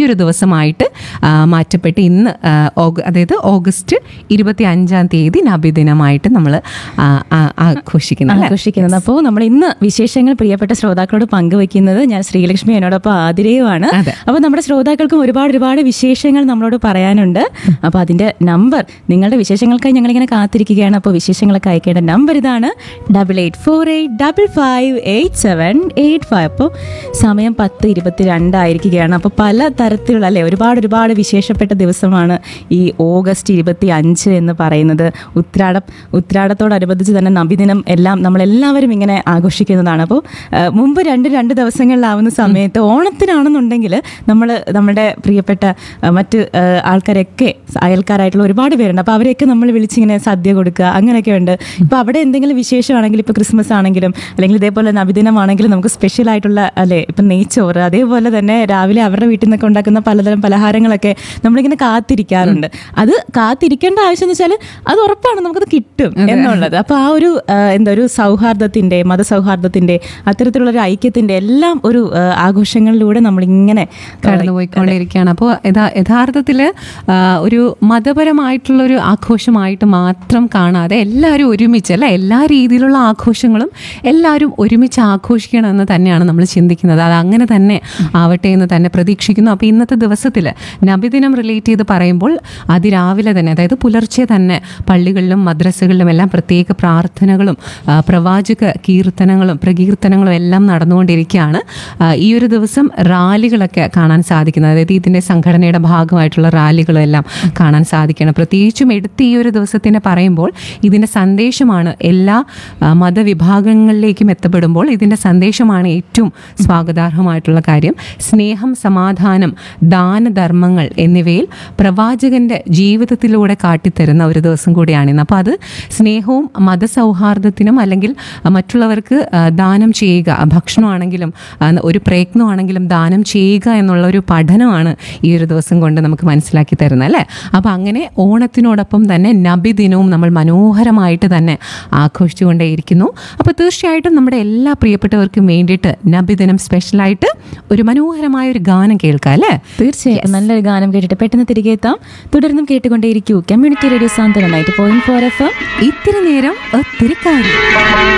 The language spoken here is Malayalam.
ഒരു ദിവസമായിട്ട് ആ, മാറ്റപ്പെട്ട് ഇന്ന് ആ, ഓഗ- അതായത് ഓഗസ്റ്റ് ഇരുപത്തി അഞ്ചാം തീയതി നബിദിനമായിട്ട് നമ്മൾ ആഘോഷിക്കുന്നു അല്ലേ? ആഘോഷിക്കുന്നത് അപ്പോൾ നമ്മൾ ഇന്ന് വിശേഷങ്ങൾ പ്രിയപ്പെട്ട ശ്രോതാക്കളോട് പങ്കുവെക്കുന്നത് ഞാൻ ശ്രീലക്ഷ്മി എന്നോടൊപ്പം ആതിരയുമാണ് അതെ. അപ്പോൾ നമ്മുടെ ശ്രോതാക്കൾക്കും ഒരുപാട് ഒരുപാട് വിശേഷങ്ങൾ നമ്മളോട് പറയാനുണ്ട് അപ്പോൾ അതിന്റെ നമ്പർ നിങ്ങളുടെ വിശേഷങ്ങൾക്കായി ഞങ്ങളിങ്ങനെ കാത്തിരിക്കുകയാണ് അപ്പോൾ വിശേഷങ്ങളൊക്കെ അയക്കേണ്ട നമ്പർ ഇതാണ് double eight four eight double five eight seven eight five അപ്പോൾ സമയം പത്ത് ഇരുപത്തി രണ്ടായിരിക്കുകയാണ് അപ്പോൾ പല തരത്തിലുള്ള അല്ലേ ഒരുപാട് ഒരുപാട് വിശേഷപ്പെട്ട ദിവസമാണ് ഈ ഓഗസ്റ്റ് ഇരുപത്തി അഞ്ച് എന്ന് പറയുന്നത് ഉത്രാടം ഉത്രാടത്തോടനുബന്ധിച്ച് തന്നെ നബിദിനം എല്ലാം നമ്മളെല്ലാവരും ഇങ്ങനെ ആഘോഷിക്കുന്നതാണ് അപ്പോൾ ആ, മുമ്പ് രണ്ട് രണ്ട് ദിവസങ്ങളിലാവുന്ന സമയത്ത് ഓണത്തിനാണെന്നുണ്ടെങ്കിൽ നമ്മൾ നമ്മുടെ പ്രിയപ്പെട്ട ആ, മറ്റ് ആ, ആൾക്കാരൊക്കെ അയൽക്കാരായിട്ടുള്ള ഒരുപാട് പേരുണ്ട് അപ്പോൾ അവരെയൊക്കെ നമ്മൾ വിളിച്ചിങ്ങനെ സദ്യ കൊടുക്കുക അങ്ങനെയൊക്കെ ഉണ്ട് ഇപ്പോൾ അവിടെ എന്തെങ്കിലും വിശേഷമാണെങ്കിൽ ഇപ്പോൾ ക്രിസ്മസ് ആണെങ്കിലും അല്ലെങ്കിൽ ഇതേപോലെ നബിദിനമാണെങ്കിലും നമുക്ക് സ്പെഷ്യൽ ആയിട്ടുള്ള അല്ലേ ഇപ്പം നെയ്ച്ചോറ് അതേപോലെ തന്നെ രാവിലെ അവരുടെ വീട്ടിൽ നിന്നൊക്കെ ഉണ്ടാക്കുന്ന പലതരം പലഹാരങ്ങളൊക്കെ നമ്മളിങ്ങനെ കാത്തിരിക്കാറുണ്ട് അത് കാത്തിരിക്കേണ്ട ആവശ്യം എന്ന് വെച്ചാൽ അത് ഉറപ്പാണ് നമുക്കത് കിട്ടും എന്നുള്ളത് അപ്പോൾ ആ ഒരു ആ, എന്താ ഒരു സൗഹാർദ്ദത്തിന്റെ മതസൗഹാർദ്ദത്തിന്റെ അത്തരത്തിലുള്ള ഒരു ഐക്യത്തിന്റെ എല്ലാം ഒരു ആ, ആഘോഷങ്ങളിലൂടെ നമ്മളിങ്ങനെ കടന്നുപോയിക്കൊണ്ടിരിക്കുകയാണ് അപ്പോൾ യഥാ യഥാർത്ഥത്തിൽ ഒരു മതപരമായിട്ടുള്ള ഒരു ആഘോഷമായിട്ട് മാത്രം കാണാതെ എല്ലാവരും ഒരുമിച്ച് അല്ല എല്ലാ രീതിയിലുള്ള ആഘോഷങ്ങളും എല്ലാവരും ഒരുമിച്ച് ആഘോഷിക്കണമെന്ന് തന്നെയാണ് നമ്മൾ ചിന്തിക്കുന്നത് അത് അങ്ങനെ തന്നെ ആവട്ടെ എന്ന് തന്നെ പ്രതീക്ഷിക്കുന്നു അപ്പോൾ ഇന്നത്തെ ദിവസത്തിൽ നബിദിനം റിലേറ്റ് ചെയ്ത് പറയുമ്പോൾ അതിരാവിലെ തന്നെ അതായത് പുലർച്ചെ തന്നെ പള്ളികളിലും മദ്രസകളിലും എല്ലാം പ്രത്യേക പ്രാർത്ഥനകളും ആ, പ്രവാചക കീർത്തനങ്ങളും പ്രകീർത്തനങ്ങളും എല്ലാം നടന്നുകൊണ്ടിരിക്കുകയാണ് ആ, ഈ ഒരു ദിവസം റാലികളൊക്കെ കാണാൻ സാധിക്കുന്നത് അതായത് ഇതിൻ്റെ സംഘടനയുടെ ഭാഗമായിട്ടുള്ള റാലികളും എല്ലാം കാണാൻ സാധിക്കണം പ്രത്യേകിച്ചും എടുത്ത് ഈ ഒരു ദിവസത്തിനെ പറയുമ്പോൾ ഇതിൻ്റെ സന്ദേശമാണ് എല്ലാ ആ, മതവിഭാഗങ്ങളിലേക്കും എത്തപ്പെടുമ്പോൾ ഇതിൻ്റെ സന്ദേശമാണ് ഏറ്റവും സ്വാഗതാർഹമായിട്ടുള്ള കാര്യം സ്നേഹം സമാധാനം ദാനധർമ്മങ്ങൾ എന്നിവയിൽ പ്രവാചകന്റെ ജീവിതത്തിലൂടെ കാട്ടിത്തരുന്ന ഒരു ദിവസം കൂടിയാണിന്ന് അപ്പോൾ അത് സ്നേഹവും മതസൗഹാർദ്ദത്തിനും അല്ലെങ്കിൽ മറ്റുള്ളവർക്ക് ആ, ദാനം ചെയ്യുക ആ, ഭക്ഷണമാണെങ്കിലും ആ, ഒരു പ്രയത്നമാണെങ്കിലും ദാനം ചെയ്യുക എന്നുള്ള ഒരു പഠനമാണ് ഈ ഒരു ദിവസം കൊണ്ട് നമുക്ക് മനസ്സിലാക്കി തരുന്നത് അല്ലേ അപ്പോൾ അങ്ങനെ ഓണത്തിനോടൊപ്പം തന്നെ നബി ദിനവും നമ്മൾ മനോഹരമായിട്ട് തന്നെ ആഘോഷിച്ചുകൊണ്ടേയിരിക്കുന്നു അപ്പോൾ തീർച്ചയായിട്ടും നമ്മുടെ എല്ലാ പ്രിയപ്പെട്ടവർക്കും വേണ്ടിയിട്ട് നബി ദിനം സ്പെഷ്യലായിട്ട് ഒരു മനോഹരമായ ഒരു ഗാനം കേൾക്കാം അല്ലേ തീർച്ചയായും നല്ലൊരു ഗാനം കേട്ടിട്ട് പെട്ടെന്ന് തിരികെ എത്താം തുടർന്നും കേട്ടുകൊണ്ടേയിരിക്കൂ community radio Santhwana ninety point four F M ഇത്തിരി നേരം ഒത്തിരി കാര്യം